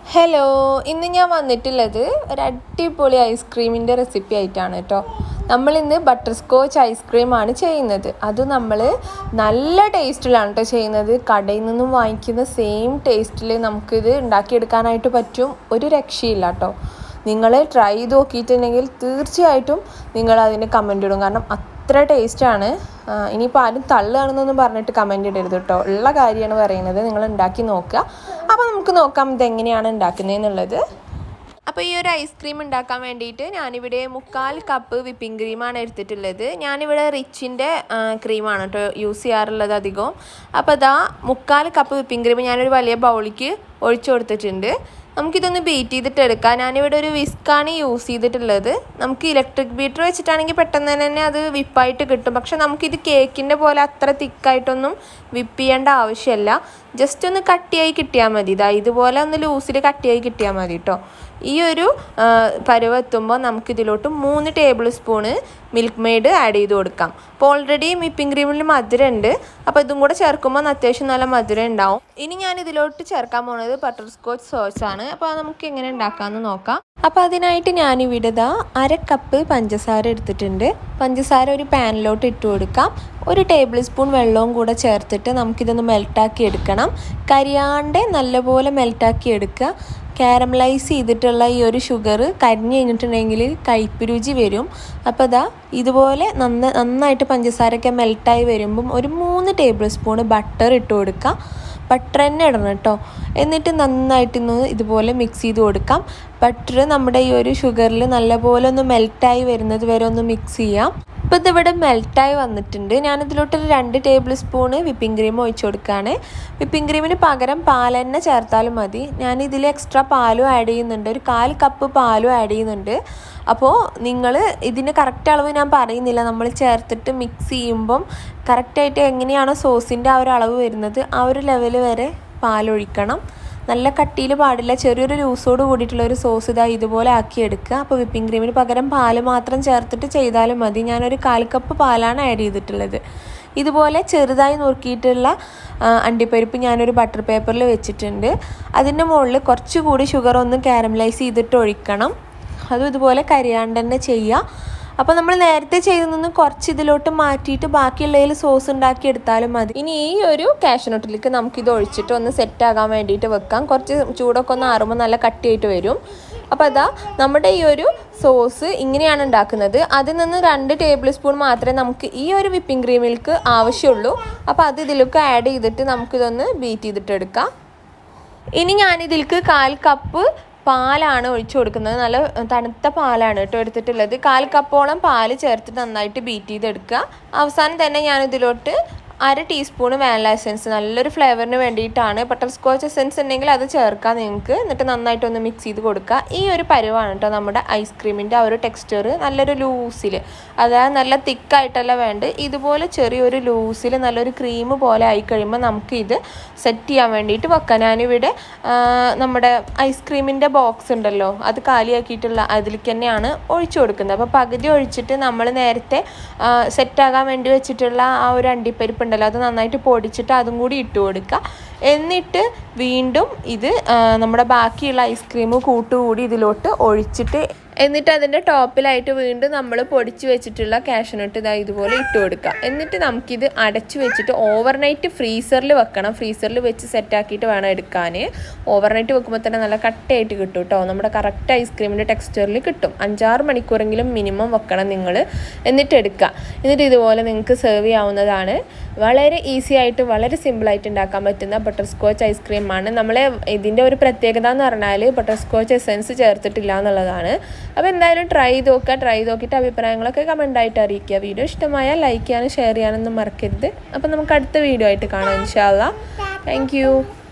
hello ഇന്ന് ഞാൻ വന്നിട്ടുള്ളത് ഒരു അടിപൊളി ഐസ്ക്രീമിൻ്റെ റെസിപ്പി ആയിട്ടാണ് കേട്ടോ നമ്മളിന്ന് ബട്ടർ സ്കോച്ച് ഐസ്ക്രീമാണ് ചെയ്യുന്നത് അത് നമ്മൾ നല്ല ടേസ്റ്റിലാണ് കേട്ടോ ചെയ്യുന്നത് കടയിൽ നിന്നും വാങ്ങിക്കുന്ന സെയിം ടേസ്റ്റിൽ നമുക്കിത് ഉണ്ടാക്കിയെടുക്കാനായിട്ട് പറ്റും ഒരു രക്ഷയില്ല കേട്ടോ നിങ്ങൾ ട്രൈ ചെയ്ത് നോക്കിയിട്ടുണ്ടെങ്കിൽ തീർച്ചയായിട്ടും നിങ്ങൾ അതിന് കമൻ്റ് ഇടും കാരണം അത്ര ടേസ്റ്റാണ് ഇനിയിപ്പോൾ ആരും തള്ളുകയാണെന്നൊന്നും പറഞ്ഞിട്ട് കമൻ്റ് ഇടരുത് കേട്ടോ ഉള്ള കാര്യമാണ് പറയുന്നത് നിങ്ങൾ ഉണ്ടാക്കി നോക്കുക അപ്പോൾ നമുക്ക് നോക്കാം ഇതെങ്ങനെയാണ് ഉണ്ടാക്കുന്നതെന്നുള്ളത് അപ്പോൾ ഈ ഒരു ഐസ്ക്രീം ഉണ്ടാക്കാൻ വേണ്ടിയിട്ട് ഞാനിവിടെ മുക്കാൽ കപ്പ് വിപ്പിംഗ് ക്രീമാണ് എടുത്തിട്ടുള്ളത് ഞാനിവിടെ റിച്ചിൻ്റെ ക്രീമാണ് കേട്ടോ യൂസ് ചെയ്യാറുള്ളത് അധികവും അപ്പോൾ അതാ മുക്കാൽ കപ്പ് വിപ്പിംഗ് ക്രീം ഞാനൊരു വലിയ ബൗളിക്ക് ഒഴിച്ചു കൊടുത്തിട്ടുണ്ട് നമുക്കിതൊന്ന് ബീറ്റ് ചെയ്തിട്ട് എടുക്കാം ഞാനിവിടെ ഒരു വിസ്കാണ് യൂസ് ചെയ്തിട്ടുള്ളത് നമുക്ക് ഇലക്ട്രിക് ബീറ്റർ വെച്ചിട്ടാണെങ്കിൽ പെട്ടെന്ന് തന്നെ അത് വിപ്പായിട്ട് കിട്ടും പക്ഷെ നമുക്കിത് കേക്കിൻ്റെ പോലെ അത്ര തിക്കായിട്ടൊന്നും വിപ്പ് ചെയ്യേണ്ട ആവശ്യമില്ല ജസ്റ്റ് ഒന്ന് കട്ടിയായി കിട്ടിയാൽ മതി ഇതാ ഇതുപോലെ ഒന്ന് ലൂസിൽ കട്ടിയായി കിട്ടിയാൽ മതി കേട്ടോ ഈ ഒരു പരുവ എത്തുമ്പോൾ നമുക്കിതിലോട്ട് മൂന്ന് tablespoon Milkmaid add ചെയ്ത് കൊടുക്കാം അപ്പോൾ ഓൾറെഡി വിപ്പിംഗ് ക്രീമിൽ മധുരം ഉണ്ട് അപ്പോൾ ഇതും കൂടെ ചേർക്കുമ്പോൾ അത്യാവശ്യം നല്ല മധുരം ഉണ്ടാവും ഇനി ഞാൻ ഇതിലോട്ട് ചേർക്കാൻ പോകുന്നത് ബട്ടർ സ്കോച്ച് സോസ് ആണ് അപ്പോൾ നമുക്ക് എങ്ങനെ ഉണ്ടാക്കാമെന്ന് നോക്കാം അപ്പോൾ അതിനായിട്ട് ഞാനിവിടെ ഇതാ അര കപ്പ് പഞ്ചസാര എടുത്തിട്ടുണ്ട് പഞ്ചസാര ഒരു പാനിലോട്ട് ഇട്ട് കൊടുക്കാം ഒരു ടേബിൾ സ്പൂൺ വെള്ളവും കൂടെ ചേർത്തിട്ട് നമുക്കിതൊന്ന് മെൽട്ടാക്കി എടുക്കണം കരിയാണ്ട് നല്ലപോലെ മെൽട്ടാക്കി എടുക്കുക കാരമലൈസ് ചെയ്തിട്ടുള്ള ഈ ഒരു ഷുഗർ കരിഞ്ഞ് കഴിഞ്ഞിട്ടുണ്ടെങ്കിൽ കയ്പ്പ് രുചി വരും അപ്പോൾ ഇതാ ഇതുപോലെ നന്ന നന്നായിട്ട് പഞ്ചസാരയൊക്കെ മെൽട്ടായി വരുമ്പം ഒരു മൂന്ന് ടേബിൾ സ്പൂൺ ബട്ടർ ഇട്ട് കൊടുക്കുക ബട്ടർ തന്നെ ഇടണം കേട്ടോ എന്നിട്ട് നന്നായിട്ട് ഇന്ന് ഇതുപോലെ മിക്സ് ചെയ്ത് കൊടുക്കാം ബട്ടർ നമ്മുടെ ഈ ഒരു ഷുഗറിൽ നല്ലപോലെ ഒന്ന് മെൽട്ടായി വരുന്നത് വരെ ഒന്ന് മിക്സ് ചെയ്യാം ഇപ്പോൾ ഇതിവിടെ മെൽട്ടായി വന്നിട്ടുണ്ട് ഞാനിതിലോട്ടൊരു രണ്ട് ടേബിൾ സ്പൂണ് വിപ്പിംഗ് ക്രീം ഒഴിച്ചു കൊടുക്കുകയാണ് വിപ്പിംഗ് ക്രീമിന് പകരം പാൽ തന്നെ ചേർത്താലും മതി ഞാൻ ഇതിൽ എക്സ്ട്രാ പാലും ആഡ് ചെയ്യുന്നുണ്ട് ഒരു കാൽ കപ്പ് പാലും ആഡ് ചെയ്യുന്നുണ്ട് അപ്പോൾ നിങ്ങൾ ഇതിന് കറക്റ്റ് അളവ് ഞാൻ പറയുന്നില്ല നമ്മൾ ചേർത്തിട്ട് മിക്സ് ചെയ്യുമ്പം കറക്റ്റായിട്ട് എങ്ങനെയാണോ സോസിൻ്റെ ആ ഒരു അളവ് വരുന്നത് ആ ഒരു ലെവൽ വരെ പാലൊഴിക്കണം നല്ല കട്ടിയിൽ പാടില്ല ചെറിയൊരു ലൂസോട് കൂടിയിട്ടുള്ള ഒരു സോസ് ഇതാ ഇതുപോലെ ആക്കി എടുക്കുക അപ്പോൾ വിപ്പിംഗ് ക്രീമിന് പകരം പാല് മാത്രം ചേർത്തിട്ട് ചെയ്താലും മതി ഞാനൊരു കാൽ കപ്പ് പാലാണ് ആഡ് ചെയ്തിട്ടുള്ളത് ഇതുപോലെ ചെറുതായി നുറുക്കിയിട്ടുള്ള അണ്ടിപ്പരിപ്പ് ഞാനൊരു ബട്ടർ പേപ്പറിൽ വെച്ചിട്ടുണ്ട് അതിൻ്റെ മുകളിൽ കുറച്ചുകൂടി ഷുഗർ ഒന്ന് കാരമലൈസ് ചെയ്തിട്ട് ഒഴിക്കണം അതും ഇതുപോലെ കരിയാണ്ട് തന്നെ ചെയ്യുക അപ്പോൾ നമ്മൾ നേരത്തെ ചെയ്തതൊന്ന് കുറച്ച് ഇതിലോട്ട് മാറ്റിയിട്ട് ബാക്കിയുള്ളതിൽ സോസ് ഉണ്ടാക്കി എടുത്താലും മതി ഇനി ഈ ഒരു കാഷ്നട്ടിലേക്ക് നമുക്കിത് ഒഴിച്ചിട്ട് ഒന്ന് സെറ്റ് ആകാൻ വേണ്ടിയിട്ട് വെക്കാം കുറച്ച് ചൂടൊക്കെ ഒന്ന് ആറുമ്പോൾ നല്ല കട്ടിയായിട്ട് വരും അപ്പോൾ അതാ നമ്മുടെ ഈ ഒരു സോസ് ഇങ്ങനെയാണ് ഉണ്ടാക്കുന്നത് അതിൽ നിന്ന് രണ്ട് ടേബിൾ സ്പൂൺ മാത്രമേ നമുക്ക് ഈ ഒരു വിപ്പിംഗ് ക്രീമിലേക്ക് ആവശ്യമുള്ളൂ അപ്പോൾ അത് ഇതിലേക്ക് ആഡ് ചെയ്തിട്ട് നമുക്കിതൊന്ന് ബീറ്റ് ചെയ്തിട്ട് എടുക്കാം ഇനി ഞാനിതിലേക്ക് കാൽ കപ്പ് പാലാണ് ഒഴിച്ചു കൊടുക്കുന്നത് നല്ല തണുത്ത പാലാണ് കേട്ടോ എടുത്തിട്ടുള്ളത് കാൽ കപ്പോളം പാല് ചേർത്ത് നന്നായിട്ട് ബീറ്റ് ചെയ്തെടുക്കുക അവസാനം തന്നെ ഞാൻ ഇതിലോട്ട് അര ടീസ്പൂണ് വാനില എസൻസ് നല്ലൊരു ഫ്ലേവറിന് വേണ്ടിയിട്ടാണ് ബട്ടർ സ്കോച്ച് എസൻസ് ഉണ്ടെങ്കിൽ അത് ചേർക്കാം നിങ്ങൾക്ക് എന്നിട്ട് നന്നായിട്ടൊന്ന് മിക്സ് ചെയ്ത് കൊടുക്കുക ഈ ഒരു പരുവാണ് കേട്ടോ നമ്മുടെ ഐസ്ക്രീമിൻ്റെ ആ ഒരു ടെക്സ്ചർ നല്ലൊരു ലൂസിൽ അതായത് നല്ല തിക്കായിട്ടല്ല വേണ്ട ഇതുപോലെ ചെറിയൊരു ലൂസിൽ നല്ലൊരു ക്രീം പോലെ ആയി കഴിയുമ്പോൾ നമുക്ക് ഇത് സെറ്റ് ചെയ്യാൻ വേണ്ടിയിട്ട് വെക്കാം ഞാനിവിടെ നമ്മുടെ ഐസ്ക്രീമിൻ്റെ ബോക്സ് ഉണ്ടല്ലോ അത് കാലിയാക്കിയിട്ടുള്ള അതിലേക്ക് തന്നെയാണ് ഒഴിച്ചു കൊടുക്കുന്നത് അപ്പോൾ പകുതി ഒഴിച്ചിട്ട് നമ്മൾ നേരത്തെ സെറ്റാകാൻ വേണ്ടി വെച്ചിട്ടുള്ള ആ ഒരു അണ്ടിപ്പരിപ്പ് ഉണ്ടല്ലോ അത് നന്നായിട്ട് പൊടിച്ചിട്ട് അതും കൂടി ഇട്ട് കൊടുക്കുക എന്നിട്ട് വീണ്ടും ഇത് നമ്മുടെ ബാക്കിയുള്ള ഐസ്ക്രീം കൂട്ടുകൂടി ഇതിലോട്ട് ഒഴിച്ചിട്ട് എന്നിട്ട് അതിൻ്റെ ടോപ്പിലായിട്ട് വീണ്ടും നമ്മൾ പൊടിച്ച് വെച്ചിട്ടുള്ള കാഷ്നട്ട് ഇതാ ഇതുപോലെ ഇട്ട് കൊടുക്കുക എന്നിട്ട് നമുക്കിത് അടച്ചു വെച്ചിട്ട് ഓവർനൈറ്റ് ഫ്രീസറിൽ വെക്കണം ഫ്രീസറിൽ വെച്ച് സെറ്റാക്കിയിട്ട് വേണം എടുക്കാൻ ഓവർനൈറ്റ് വെക്കുമ്പോൾ തന്നെ നല്ല കട്ടയായിട്ട് കിട്ടും കേട്ടോ നമ്മുടെ കറക്റ്റ് ഐസ്ക്രീമിൻ്റെ ടെക്സ്ചറിൽ കിട്ടും അഞ്ചാറ് മണിക്കൂറെങ്കിലും മിനിമം വെക്കണം നിങ്ങൾ എന്നിട്ട് എടുക്കുക എന്നിട്ട് ഇതുപോലെ നിങ്ങൾക്ക് സെർവ് ചെയ്യാവുന്നതാണ് വളരെ ഈസി ആയിട്ട് വളരെ സിമ്പിളായിട്ട് ഉണ്ടാക്കാൻ പറ്റുന്ന ബട്ടർ സ്കോച്ച് ഐസ്ക്രീമാണ് നമ്മൾ ഇതിൻ്റെ ഒരു പ്രത്യേകത എന്ന് പറഞ്ഞാൽ ബട്ടർ സ്കോച്ച് എസെൻസ് ചേർത്തിട്ടില്ല എന്നുള്ളതാണ് അപ്പോൾ എന്തായാലും ട്രൈ ചെയ്ത് നോക്കുക ട്രൈ ചെയ്ത് നോക്കിയിട്ട് അഭിപ്രായങ്ങളൊക്കെ കമൻ്റായിട്ട് അറിയിക്കുക വീഡിയോ ഇഷ്ടമായാൽ ലൈക്ക് ചെയ്യാനും ഷെയർ ചെയ്യാനൊന്നും മറക്കരുത് അപ്പോൾ നമുക്ക് അടുത്ത വീഡിയോ ആയിട്ട് കാണാം ഇൻഷാല്ല താങ്ക്